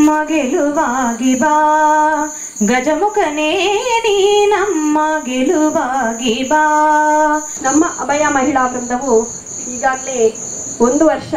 ನಮ್ಮ ಗೆಲುವಾಗಿ ಬಾ ಗಜಮುಖನೇ ನೀ ನಮ್ಮ ಗೆಲುವಾಗಿ ಬಾ ನಮ್ಮ ಅಭಯ ಮಹಿಳಾ ವೃಂದವು ಈಗಾಗಲೇ ಒಂದು ವರ್ಷ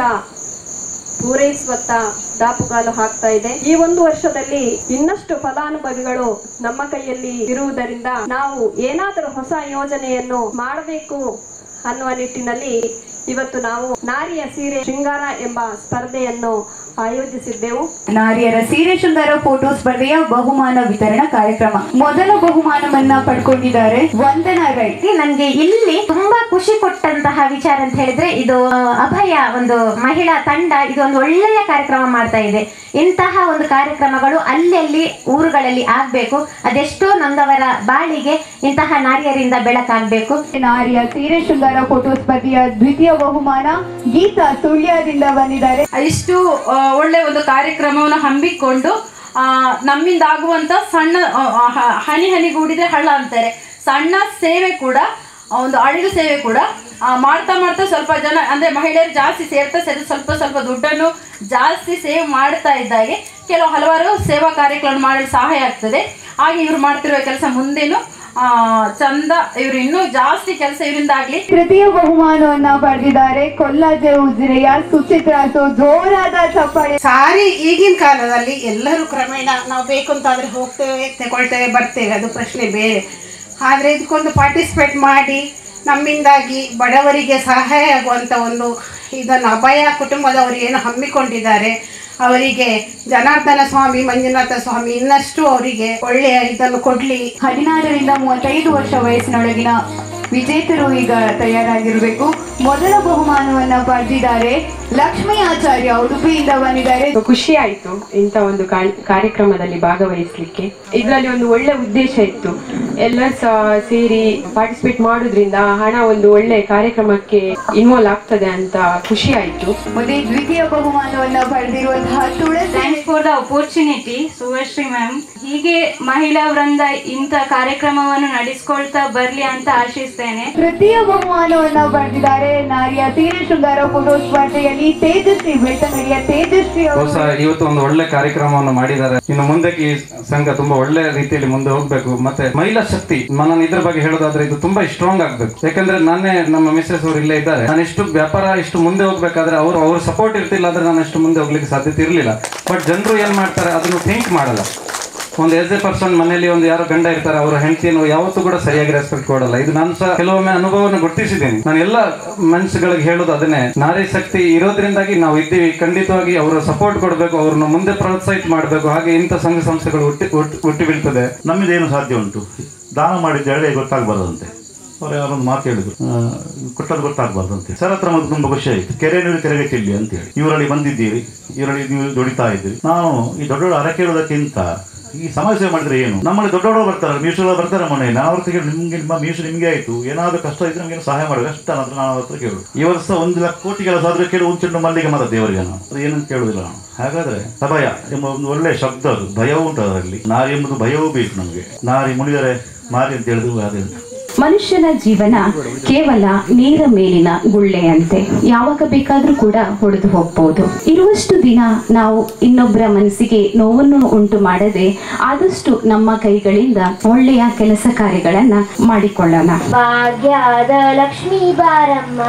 ಪೂರೈಸುವತ್ತ ದಾಪುಗಾಲು ಹಾಕ್ತಾ ಇದೆ ಈ ಒಂದು ವರ್ಷದಲ್ಲಿ ಇನ್ನಷ್ಟು ಫಲಾನುಭವಿಗಳು ನಮ್ಮ ಕೈಯಲ್ಲಿ ಇರುವುದರಿಂದ ನಾವು ಏನಾದರೂ ಹೊಸ ಯೋಜನೆಯನ್ನು ಮಾಡಬೇಕು ಅನ್ನುವ ನಿಟ್ಟಿನಲ್ಲಿ ಇವತ್ತು ನಾವು ನಾರಿಯ ಸೀರೆ ಶೃಂಗಾರ ಎಂಬ ಸ್ಪರ್ಧೆಯನ್ನು ಆಯೋಜಿಸಿದ್ದೆವು ನಾರಿಯರ ಸೀರೆ ಶೃಂಗಾರ ಫೋಟೋ ಸ್ಪರ್ಧೆಯ ಬಹುಮಾನ ವಿತರಣಾ ಕಾರ್ಯಕ್ರಮ ಮೊದಲ ಬಹುಮಾನವನ್ನ ಪಡ್ಕೊಂಡಿದ್ದಾರೆ ವಂದನಾ ರೈ ನನ್ಗೆ ಇಲ್ಲಿ ತುಂಬಾ ಖುಷಿ ಕೊಟ್ಟಂತಹ ವಿಚಾರ ಅಂತ ಹೇಳಿದ್ರೆ ಇದು ಆ, ಅಭಯ ಒಂದು ಮಹಿಳಾ ತಂಡ ಇದು ಒಂದು ಒಳ್ಳೆಯ ಕಾರ್ಯಕ್ರಮ ಮಾಡ್ತಾ ಇದೆ ಇಂತಹ ಒಂದು ಕಾರ್ಯಕ್ರಮಗಳು ಅಲ್ಲಲ್ಲಿ ಊರುಗಳಲ್ಲಿ ಆಗ್ಬೇಕು ಅದೆಷ್ಟೋ ನೊಂದವರ ಬಾಳಿಗೆ ಇಂತಹ ನಾರಿಯರಿಂದ ಬೆಳಕಾಗ್ಬೇಕು ನಾರಿಯ ಸೀರೆ ಶೃಂಗಾರ ಫೋಟೋ ಸ್ಪರ್ಧೆಯ ದ್ವಿತೀಯ ಬಹುಮಾನ ಗೀತಾ ಸುಳ್ಯದಿಂದ ಬಂದಿದ್ದಾರೆ ಇಷ್ಟು ಆ, ಒಳ್ಳೆ ಒಂದು ಕಾರ್ಯಕ್ರಮವನ್ನು ಹಮ್ಮಿಕೊಂಡು ಆ, ನಮ್ಮಿಂದ ಆಗುವಂತ ಸಣ್ಣ ಆ, ಆ, ಹ- ಹನಿ ಹನಿಗೂಡಿದ್ರೆ ಹಳ್ಳ ಅಂತಾರೆ ಸಣ್ಣ ಸೇವೆ ಕೂಡ ಆ, ಒಂದು ಅಳಿಲು ಸೇವೆ ಕೂಡ ಆ, ಮಾಡ್ತಾ ಮಾಡ್ತಾ ಸ್ವಲ್ಪ ಜನ ಅಂದ್ರೆ ಮಹಿಳೆಯರು ಜಾಸ್ತಿ ಸೇರ್ತಾ ಸೇರ್ತಾ ಸ್ವಲ್ಪ ಸ್ವಲ್ಪ ದುಡ್ಡನ್ನು ಜಾಸ್ತಿ ಸೇವ್ ಮಾಡ್ತಾ ಇದ್ದಾಗೆ ಕೆಲವು ಹಲವಾರು ಸೇವಾ ಕಾರ್ಯಕ್ರಮ ಮಾಡಲು ಸಹಾಯ ಆಗ್ತದೆ ಹಾಗೆ ಇವರು ಮಾಡ್ತಿರುವ ಕೆಲಸ ಮುಂದೇನು ಆ, ಚಂದ ಇವರು ಇನ್ನೂ ಜಾಸ್ತಿ ಕೆಲಸ ಇವರಿಂದ ಆಗ್ಲಿ ತೃತೀಯ ಬಹುಮಾನವನ್ನ ಪಡೆದಿದ್ದಾರೆ ಕೊಲ್ಲಜೆ ಉಜಿರೆಯ ಸುಚಿತ್ರಾ ಸೊ ಜೋರಾದ ಚಪ್ಪಾಳೆ ಸಾರಿ ಈಗಿನ ಕಾಲದಲ್ಲಿ ಎಲ್ಲರೂ ಕ್ರಮೇಣ ನಾವು ಬೇಕು ಅಂತಾದರೆ ಹೋಗ್ತೇವೆ ತಗೊಳ್ತೇವೆ ಬರ್ತೇವೆ ಅದು ಪ್ರಶ್ನೆ ಬೇರೆ ಆದರೆ ಇದಕ್ಕೊಂದು ಪಾರ್ಟಿಸಿಪೇಟ್ ಮಾಡಿ ನಮ್ಮಿಂದಾಗಿ ಬಡವರಿಗೆ ಸಹಾಯ ಆಗುವಂಥ ಒಂದು ಇದನ್ನು ಅಭಯ ಕುಟುಂಬದವರು ಏನು ಹಮ್ಮಿಕೊಂಡಿದ್ದಾರೆ ಅವರಿಗೆ ಜನಾರ್ದನ ಸ್ವಾಮಿ ಮಂಜುನಾಥ ಸ್ವಾಮಿ ಇನ್ನಷ್ಟು ಅವರಿಗೆ ಒಳ್ಳೆಯ ಇದನ್ನು ಕೊಡಲಿ ಹದಿನಾರರಿಂದ ಮೂವತ್ತೈದು ವರ್ಷ ವಯಸ್ಸಿನೊಳಗಿನ ವಿಜೇತರು ಈಗ ತಯಾರಾಗಿರಬೇಕು ಮೊದಲ ಬಹುಮಾನವನ್ನ ಪಡೆದಿದ್ದಾರೆ ಲಕ್ಷ್ಮೀ ಆಚಾರ್ಯ ಉಡುಪಿಯಿಂದ ಬಂದಿದ್ದಾರೆ ಖುಷಿ ಆಯಿತು ಇಂಥ ಒಂದು ಕಾ- ಕಾರ್ಯಕ್ರಮದಲ್ಲಿ ಭಾಗವಹಿಸಲಿಕ್ಕೆ ಇದರಲ್ಲಿ ಒಂದು ಒಳ್ಳೆ ಉದ್ದೇಶ ಇತ್ತು ಎಲ್ಲರೂ ಸಹ ಸೇರಿ ಪಾರ್ಟಿಸಿಪೇಟ್ ಮಾಡೋದ್ರಿಂದ ಹಣ ಒಂದು ಒಳ್ಳೆ ಕಾರ್ಯಕ್ರಮಕ್ಕೆ ಇನ್ವಾಲ್ವ್ ಆಗ್ತದೆ ಅಂತ ಖುಷಿ ಆಯಿತು ಮತ್ತೆ ದ್ವಿತೀಯ ಬಹುಮಾನವನ್ನ ಪಡೆದಿರುವಂತಹ Tulasi thanks for the opportunity Suvashree ma'am ಹೀಗೆ ಮಹಿಳಾ ವೃಂದ ಇಂಥ ಕಾರ್ಯಕ್ರಮವನ್ನು ನಡೆಸ್ಕೊಳ್ತಾ ಬರಲಿ ಅಂತ ಆಶಿಸ್ತೇನೆ ತೃತೀಯ ಬಹುಮಾನವನ್ನ ಪಡೆದಿದ್ದಾರೆ ನಾರಿಯ ಸೀರೆ ಶೃಂಗಾರ ಫೋಟೋ ಸ್ಪರ್ಧೆಯಲ್ಲಿ ತೇಜಸ್ವಿ ಬೆಳ್ತಂಗಡಿಯ ತೇಜಸ್ವಿ ಅವರು ಬಹುಶಃ ಇವತ್ತು ಒಂದು ಒಳ್ಳೆ ಕಾರ್ಯಕ್ರಮವನ್ನು ಮಾಡಿದ್ದಾರೆ ಇನ್ನು ಮುಂದಕ್ಕೆ ಈ ಸಂಘ ತುಂಬಾ ಒಳ್ಳೆ ರೀತಿಯಲ್ಲಿ ಮುಂದೆ ಹೋಗ್ಬೇಕು ಮತ್ತೆ ಮಹಿಳಾ ಶಕ್ತಿ ನಾನು ಇದ್ರ ಬಗ್ಗೆ ಹೇಳೋದಾದ್ರೆ ಇದು ತುಂಬಾ ಸ್ಟ್ರಾಂಗ್ ಆಗ್ಬೇಕು ಯಾಕಂದ್ರೆ ನಾನೇ ನಮ್ಮ ಮಿಸಸ್ ಅವರು ಇಲ್ಲೇ ಇದ್ದಾರೆ ನಾನು ಇಷ್ಟು ವ್ಯಾಪಾರ ಇಷ್ಟು ಮುಂದೆ ಹೋಗ್ಬೇಕಾದ್ರೆ ಅವರು ಅವ್ರ ಸಪೋರ್ಟ್ ಇರ್ತಿಲ್ಲ ಆದ್ರೆ ನಾನು ಅಷ್ಟು ಮುಂದೆ ಹೋಗ್ಲಿಕ್ಕೆ ಸಾಧ್ಯತೆ ಇರಲಿಲ್ಲ ಬಟ್ ಜನರು ಏನ್ ಮಾಡ್ತಾರೆ ಅದನ್ನು ಥಿಂಕ್ ಮಾಡಲ್ಲ ಒಂದು ಎಸ್ ಎ ಪರ್ಸನ್ ಮನೆಯಲ್ಲಿ ಒಂದು ಯಾರೋ ಗಂಡ ಇರ್ತಾರೆ ಅವರ ಹೆಂಡತಿಯನ್ನು ಯಾವತ್ತೂ ಕೂಡ ಸರಿಯಾಗಿ ರೆಸ್ಪೆಕ್ಟ್ ಕೊಡಲ್ಲ ಇದು ನಾನು ಸಹ ಕೆಲವೊಮ್ಮೆ ಅನುಭವವನ್ನು ಗುರುತಿಸಿದ್ದೀನಿ ನಾನು ಎಲ್ಲ ಮನ್ಸುಗಳಿಗೆ ಹೇಳೋದು ಅದನ್ನೇ ನಾರಿ ಶಕ್ತಿ ಇರೋದ್ರಿಂದಾಗಿ ನಾವು ಇದ್ದೀವಿ ಖಂಡಿತವಾಗಿ ಅವರ ಸಪೋರ್ಟ್ ಕೊಡಬೇಕು ಅವ್ರನ್ನ ಮುಂದೆ ಪ್ರೋತ್ಸಾಹಿತ ಮಾಡಬೇಕು ಹಾಗೆ ಇಂಥ ಸಂಘ ಸಂಸ್ಥೆಗಳು ಹುಟ್ಟಿ ಹುಟ್ಟಿ- ಹುಟ್ಟಿ ಬೀಳ್ತದೆ ನಮ್ಮಿದೇನು ಸಾಧ್ಯ ಉಂಟು ದಾನ ಮಾಡಿದ್ದೇಳೆ ಗೊತ್ತಾಗಬಾರ್ದಂತೆ ಅವ್ರು ಯಾರೊಂದು ಮಾತು ಹೇಳಿದ್ರು ಆ, ಕೊಟ್ಟದ್ದು ಗೊತ್ತಾಗಬಾರ್ದಂತೆ ಸರ್ ಹತ್ರ ಒಂದು ತುಂಬ ಖುಷಿ ಆಯಿತು ಕೆರೆ ನೀರು ಕೆರೆಗೆ ಚೆಲ್ಲಿ ಅಂತ ಹೇಳಿ ಇವರಲ್ಲಿ ಬಂದಿದ್ದೀರಿ ಇವರಲ್ಲಿ ನೀವು ದುಡಿತಾ ಇದ್ದೀರಿ ನಾನು ಈ ದೊಡ್ಡ ದೊಡ್ಡ ಅರ ಕೇಳೋದಕ್ಕಿಂತ ಈ ಸಮಾಜ ಸೇವೆ ಮಾಡಿದ್ರೆ ಏನು ನಮ್ಮಲ್ಲಿ ದೊಡ್ಡ ದೊಡ್ಡವರು ಬರ್ತಾರೆ ಮೀಸಲು ಬರ್ತಾರೆ ಮನೆ ನಾನು ಅವ್ರ ಹತ್ರ ಕೇಳಿ ನಿಮ್ಗೆ ನಿಮ್ಮ ಮೀಸಲು ನಿಮಗೆ ಆಯಿತು ಏನಾದರೂ ಕಷ್ಟ ಇದ್ರೆ ನಮಗೆ ಸಹಾಯ ಮಾಡಿ ಕಷ್ಟ ಅಂತ ನಾನು ಅವ್ರ ಹತ್ರ ಕೇಳು ಈ ವರ್ಷ ಒಂದು ಲಕ್ಷ ಕೋಟಿ ಕೆಲಸ ಆದ್ರೆ ಕೇಳಿ ಒಂದು ಚೆಂಡು ಮಲ್ಲಿಗೆ ಮರ ದೇವರಿಗೆ ನಾನು ಅದು ಏನಂತ ಕೇಳುವುದಿಲ್ಲ ನಾನು ಹಾಗಾದ್ರೆ ಅಭಯ ಎಂಬ ಒಂದು ಒಳ್ಳೆಯ ಶಬ್ದ ಅದು ಭಯವೂ ಉಂಟು ಅದರಲ್ಲಿ ನಾರಿ ಎಂಬುದು ಭಯವೂ ಬೇಕು ನಮಗೆ ನಾರಿ ಮುಳಿದರೆ ಮಾರಿ ಅಂತ ಹೇಳಿದ್ರು ಅದೇ ಉಂಟು ಮನುಷ್ಯನ ಜೀವನ ಕೇವಲ ನೀರ ಮೇಲಿನ ಗುಳ್ಳೆಯಂತೆ ಯಾವಾಗ ಬೇಕಾದ್ರೂ ಕೂಡ ಹೊಡೆದು ಹೋಗ್ಬೋದು ಇರುವಷ್ಟು ದಿನ ನಾವು ಇನ್ನೊಬ್ಬರ ಮನಸ್ಸಿಗೆ ನೋವನ್ನು ಉಂಟು ಮಾಡದೆ ಆದಷ್ಟು ನಮ್ಮ ಕೈಗಳಿಂದ ಒಳ್ಳೆಯ ಕೆಲಸ ಕಾರ್ಯಗಳನ್ನ ಮಾಡಿಕೊಳ್ಳೋಣ ಭಾಗ್ಯದ ಲಕ್ಷ್ಮೀ ಬಾರಮ್ಮ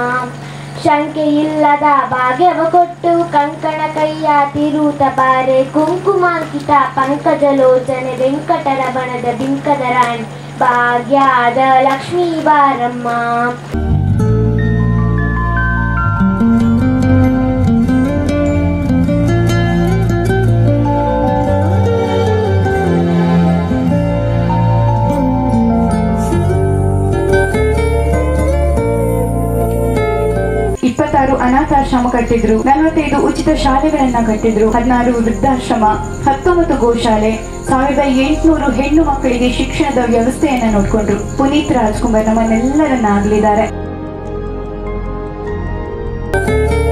ಶಂಕೆ ಇಲ್ಲದ ಭಾಗ್ಯವ ಕೊಟ್ಟು ಕಂಕಣ ಕೈಯ ತಿರುತ ಬಾರೆ ಕುಂಕುಮಾಂಕಿತ ಪಂಕಜ ಲೋಚನೆ ವೆಂಕಟರಮಣದ ಬಿಂಕದ ರಾಣಿ ಭಾಗ್ಯದ ಲಕ್ಷ್ಮೀ ಬಾರಮ್ಮ ಇಪ್ಪತ್ತಾರು ಅನಾಥಾಶ್ರಮ ಕಟ್ಟಿದ್ರು ನಲವತ್ತೈದು ಉಚಿತ ಶಾಲೆಗಳನ್ನ ಕಟ್ಟಿದ್ರು ಹದಿನಾರು ವೃದ್ಧಾಶ್ರಮ ಹತ್ತೊಂಬತ್ತು ಗೋಶಾಲೆ ಸಾವಿರದ ಎಂಟುನೂರು ಹೆಣ್ಣು ಮಕ್ಕಳಿಗೆ ಶಿಕ್ಷಣದ ವ್ಯವಸ್ಥೆಯನ್ನ ನೋಡ್ಕೊಂಡ್ರು ಪುನೀತ್ ರಾಜ್ಕುಮಾರ್ ನಮ್ಮನ್ನೆಲ್ಲರನ್ನ ಆಗ್ಲಿದ್ದಾರೆ